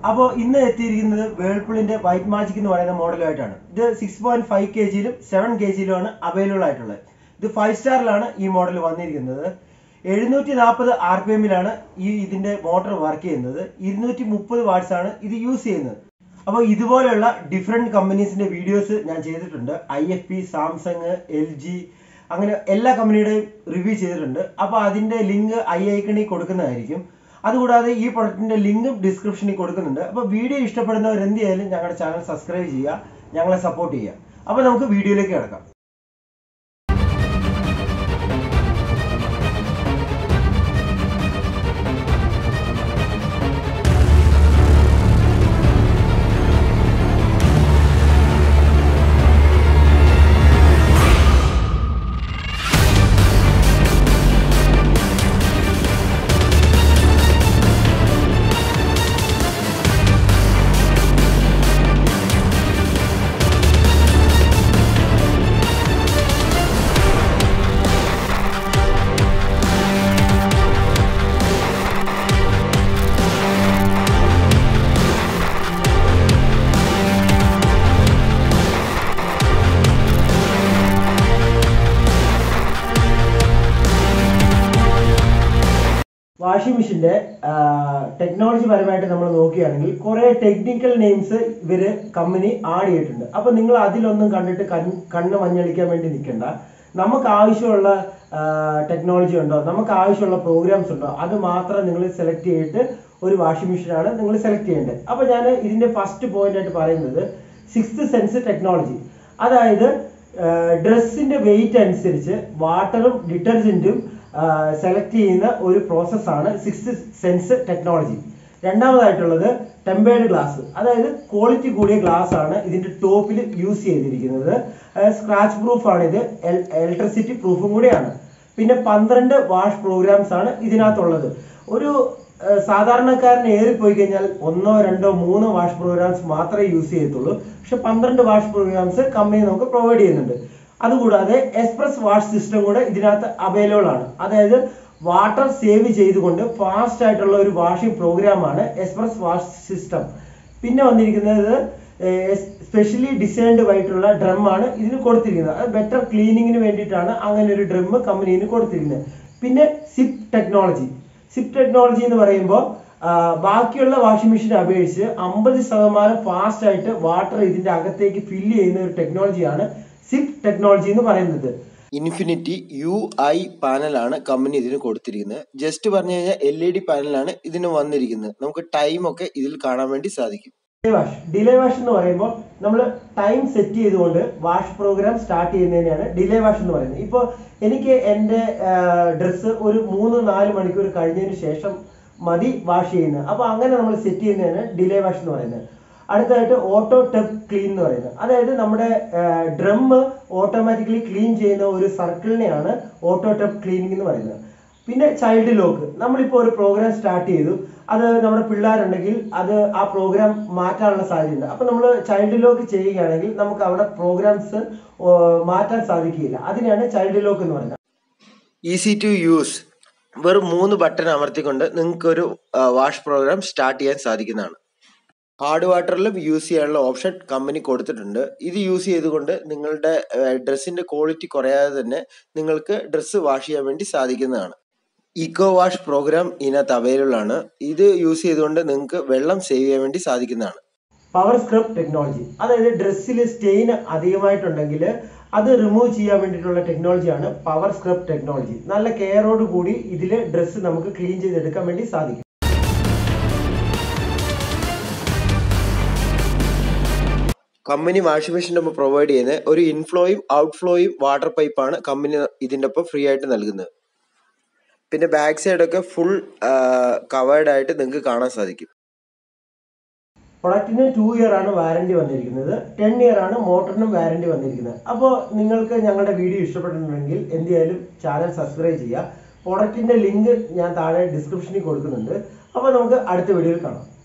അപ്പോൾ ഇന്ന് എത്തിയിരിക്കുന്നത് വേൾപൂളിന്റെ വൈറ്റ് മാജിക് എന്ന് പറയുന്ന മോഡലുമായിട്ടാണ് ഇത് സിക്സ് പോയിന്റ് ഫൈവ് കെ ജിയിലും സെവൻ കെ ജിയിലുമാണ് അവൈലബിൾ ആയിട്ടുള്ളത് ഇത് ഫൈവ് സ്റ്റാറിലാണ് ഈ മോഡൽ വന്നിരിക്കുന്നത് എഴുന്നൂറ്റി നാൽപ്പത് ആർ പി എമ്മിലാണ് ഈ ഇതിന്റെ മോട്ടോർ വർക്ക് ചെയ്യുന്നത് ഇരുന്നൂറ്റി മുപ്പത് വാട്ട്സ് ആണ് ഇത് യൂസ് ചെയ്യുന്നത് അപ്പോൾ ഇതുപോലെയുള്ള ഡിഫറെന്റ് കമ്പനീസിന്റെ വീഡിയോസ് ഞാൻ ചെയ്തിട്ടുണ്ട് I F B Samsung L G അങ്ങനെ എല്ലാ കമ്പനിയുടെയും റിവ്യൂ ചെയ്തിട്ടുണ്ട് അപ്പോൾ അതിന്റെ ലിങ്ക് ഐ ഐക്കണിൽ കൊടുക്കുന്നതായിരിക്കും അതുകൂടാതെ ഈ പ്രൊഡക്റ്റിന്റെ ലിങ്കും ഡിസ്ക്രിപ്ഷനിൽ കൊടുക്കുന്നുണ്ട് അപ്പോൾ വീഡിയോ ഇഷ്ടപ്പെടുന്നവർ എന്ത് ചെയ്യാലും ഞങ്ങളുടെ ചാനൽ സബ്സ്ക്രൈബ് ചെയ്യുക ഞങ്ങളെ സപ്പോർട്ട് ചെയ്യുക അപ്പോൾ നമുക്ക് വീഡിയോയിലേക്ക് കിടക്കാം വാഷിംഗ് മെഷീന്റെ ടെക്നോളജി പരമായിട്ട് നമ്മൾ നോക്കുകയാണെങ്കിൽ കുറെ ടെക്നിക്കൽ നെയിംസ് ഇവര് കമ്പനി ആഡ് ചെയ്തിട്ടുണ്ട് അപ്പൊ നിങ്ങൾ അതിലൊന്നും കണ്ടിട്ട് കൺ- കണ്ണ് മഞ്ഞളിക്കാൻ വേണ്ടി നിൽക്കണ്ട നമുക്ക് ആവശ്യമുള്ള ടെക്നോളജി ഉണ്ടോ നമുക്ക് ആവശ്യമുള്ള പ്രോഗ്രാംസ് ഉണ്ടോ അത് മാത്രം നിങ്ങൾ സെലക്ട് ചെയ്തിട്ട് ഒരു വാഷിംഗ് മെഷീനാണ് നിങ്ങൾ സെലക്ട് ചെയ്യേണ്ടത് അപ്പൊ ഞാൻ ഇതിന്റെ ഫസ്റ്റ് പോയിന്റ് ആയിട്ട് പറയുന്നത് സിക്സ്ത് സെൻസ് ടെക്നോളജി അതായത് ഡ്രസ്സിന്റെ വെയിറ്റ് അനുസരിച്ച് വാട്ടറും ഡിറ്റർജന്റും സെലക്ട് ചെയ്യുന്ന ഒരു പ്രോസസ്സാണ് സിക്സ് സെൻസ് ടെക്നോളജി രണ്ടാമതായിട്ടുള്ളത് ടെമ്പേർഡ് ഗ്ലാസ് അതായത് ക്വാളിറ്റി കൂടിയ ഗ്ലാസ് ആണ് ഇതിന്റെ ടോപ്പിൽ യൂസ് ചെയ്തിരിക്കുന്നത് സ്ക്രാച്ച് പ്രൂഫ് ആണ് ഇത് ഇലക്ട്രിസിറ്റി പ്രൂഫും കൂടിയാണ് പിന്നെ പന്ത്രണ്ട് വാഷ് പ്രോഗ്രാംസ് ആണ് ഇതിനകത്തുള്ളത് ഒരു ഏഹ് സാധാരണക്കാരൻ ഏറിപ്പോയി കഴിഞ്ഞാൽ ഒന്നോ രണ്ടോ മൂന്നോ വാഷ് പ്രോഗ്രാംസ് മാത്രമേ യൂസ് ചെയ്യത്തുള്ളൂ പക്ഷെ പന്ത്രണ്ട് വാഷ് പ്രോഗ്രാംസ് കമ്പനി നമുക്ക് പ്രൊവൈഡ് ചെയ്യുന്നുണ്ട് അതുകൂടാതെ എക്സ്പ്രസ് വാഷ് സിസ്റ്റം കൂടെ ഇതിനകത്ത് അവൈലബിൾ ആണ് അതായത് വാട്ടർ സേവ് ചെയ്തുകൊണ്ട് ഫാസ്റ്റ് ആയിട്ടുള്ള ഒരു വാഷിംഗ് പ്രോഗ്രാമാണ് എക്സ്പ്രസ് വാഷ് സിസ്റ്റം പിന്നെ വന്നിരിക്കുന്നത് സ്പെഷ്യലി ഡിസൈൻഡ് ആയിട്ടുള്ള ഡ്രം ആണ് ഇതിന് കൊടുത്തിരിക്കുന്നത് അത് ബെറ്റർ ക്ലീനിങ്ങിന് വേണ്ടിയിട്ടാണ് അങ്ങനെ ഒരു ഡ്രം കമ്പനിന് കൊടുത്തിരിക്കുന്നത് പിന്നെ സിപ്പ് ടെക്നോളജി സിപ്പ് ടെക്നോളജി എന്ന് പറയുമ്പോൾ ബാക്കിയുള്ള വാഷിംഗ് മെഷീനെ അപേക്ഷിച്ച് അമ്പത് ശതമാനം ഫാസ്റ്റ് ആയിട്ട് വാട്ടർ ഇതിന്റെ അകത്തേക്ക് ഫില്ല് ചെയ്യുന്ന ഒരു ടെക്നോളജിയാണ് സിപ്പ് ടെക്നോളജി എന്ന് പറയുന്നത് ഇൻഫിനിറ്റി യു ഐ പാനലാണ് കമ്പനി ഇതിന് കൊടുത്തിരിക്കുന്നത് ജസ്റ്റ് പറഞ്ഞു കഴിഞ്ഞാൽ എൽ ഇ ഡി പാനലാണ് ഇതിന് വന്നിരിക്കുന്നത് നമുക്ക് ടൈം ഒക്കെ ഇതിൽ കാണാൻ വേണ്ടി സാധിക്കും ഡിലേ വാഷ് ഡിലേ വാഷ് എന്ന് പറയുമ്പോൾ നമ്മൾ ടൈം സെറ്റ് ചെയ്തുകൊണ്ട് വാഷ് പ്രോഗ്രാം സ്റ്റാർട്ട് ചെയ്യുന്നതിനെയാണ് ഡിലേ വാഷ് എന്ന് പറയുന്നത് ഇപ്പോൾ എനിക്ക് എൻ്റെ ഡ്രസ്സ് ഒരു മൂന്ന് നാല് മണിക്കൂർ കഴിഞ്ഞതിന് ശേഷം മതി വാഷ് ചെയ്യുന്നത് അപ്പോൾ അങ്ങനെ നമ്മൾ സെറ്റ് ചെയ്യുന്നതാണ് ഡിലേ വാഷ് എന്ന് പറയുന്നത് അടുത്തതായിട്ട് ഓട്ടോ ടെപ്പ് ക്ലീൻ എന്ന് പറയുന്നത് അതായത് നമ്മുടെ ഡ്രം ഓട്ടോമാറ്റിക്കലി ക്ലീൻ ചെയ്യുന്ന ഒരു സർക്കിളിനെയാണ് ഓട്ടോ ടെപ്പ് ക്ലീനിങ് എന്ന് പറയുന്നത് പിന്നെ ചൈൽഡ് ലോക്ക് നമ്മളിപ്പോൾ ഒരു പ്രോഗ്രാം സ്റ്റാർട്ട് ചെയ്തു അത് നമ്മുടെ പിള്ളേരുണ്ടെങ്കിൽ അത് ആ പ്രോഗ്രാം മാറ്റാനുള്ള സാധ്യതയുണ്ട് അപ്പൊ നമ്മൾ ചൈൽഡ് ലോക്ക് ചെയ്യുകയാണെങ്കിൽ നമുക്ക് അവിടെ പ്രോഗ്രാംസ് മാറ്റാൻ സാധിക്കുകയില്ല അതിനെയാണ് ചൈൽഡ് ലോക്ക് എന്ന് പറയുന്നത് ഈസി ടു യൂസ് വെറും മൂന്ന് ബട്ടൺ അമർത്തിക്കൊണ്ട് നിങ്ങൾക്ക് ഒരു വാഷ് പ്രോഗ്രാം സ്റ്റാർട്ട് ചെയ്യാൻ സാധിക്കുന്നതാണ് ഹാർഡ് വാട്ടറിലും യൂസ് ചെയ്യാനുള്ള ഓപ്ഷൻ കമ്പനി കൊടുത്തിട്ടുണ്ട് ഇത് യൂസ് ചെയ്തുകൊണ്ട് നിങ്ങളുടെ ഡ്രസ്സിന്റെ ക്വാളിറ്റി കുറയാതെ തന്നെ നിങ്ങൾക്ക് ഡ്രസ്സ് വാഷ് ചെയ്യാൻ വേണ്ടി സാധിക്കുന്നതാണ് ഇക്കോ വാഷ് പ്രോഗ്രാം ഇതിനകത്ത് അവൈലബിൾ ആണ് ഇത് യൂസ് ചെയ്തുകൊണ്ട് നിങ്ങൾക്ക് വെള്ളം സേവ് ചെയ്യാൻ വേണ്ടി സാധിക്കുന്നതാണ് പവർ സ്ക്രബ് ടെക്നോളജി അതായത് ഡ്രസ്സിൽ സ്റ്റെയിൻ അധികമായിട്ടുണ്ടെങ്കിൽ അത് റിമൂവ് ചെയ്യാൻ വേണ്ടിയിട്ടുള്ള ടെക്നോളജിയാണ് പവർ സ്ക്രബ് ടെക്നോളജി നല്ല കെയറോട് കൂടി ഇതിൽ ഡ്രസ്സ് നമുക്ക് ക്ലീൻ ചെയ്തെടുക്കാൻ വേണ്ടി സാധിക്കും കമ്പനി വാഷിംഗ് മെഷീൻ്റെ ഒപ്പം പ്രൊവൈഡ് ചെയ്യുന്ന ഒരു ഇൻഫ്ലോയും ഔട്ട്ഫ്ലോയും വാട്ടർ പൈപ്പാണ് കമ്പനി ഇതിൻ്റെ ഒപ്പം ഫ്രീ ആയിട്ട് നൽകുന്നത് പിന്നെ ബാക്ക് സൈഡൊക്കെ ഫുൾ കവേർഡ് ആയിട്ട് നിങ്ങൾക്ക് കാണാൻ സാധിക്കും പ്രൊഡക്റ്റിന് ടു ഇയർ ആണ് വാറണ്ടി വന്നിരിക്കുന്നത് ടെൻ ഇയർ ആണ് മോട്ടറിനും വാറണ്ടി വന്നിരിക്കുന്നത് അപ്പോൾ നിങ്ങൾക്ക് ഞങ്ങളുടെ വീഡിയോ ഇഷ്ടപ്പെട്ടിട്ടുണ്ടെങ്കിൽ എന്ത് ചെയ്യാലും ചാനൽ സബ്സ്ക്രൈബ് ചെയ്യുക പ്രൊഡക്റ്റിന്റെ ലിങ്ക് ഞാൻ താഴെ ഡിസ്ക്രിപ്ഷനിൽ കൊടുക്കുന്നുണ്ട് അപ്പോൾ നമുക്ക് അടുത്ത വീഡിയോയിൽ കാണാം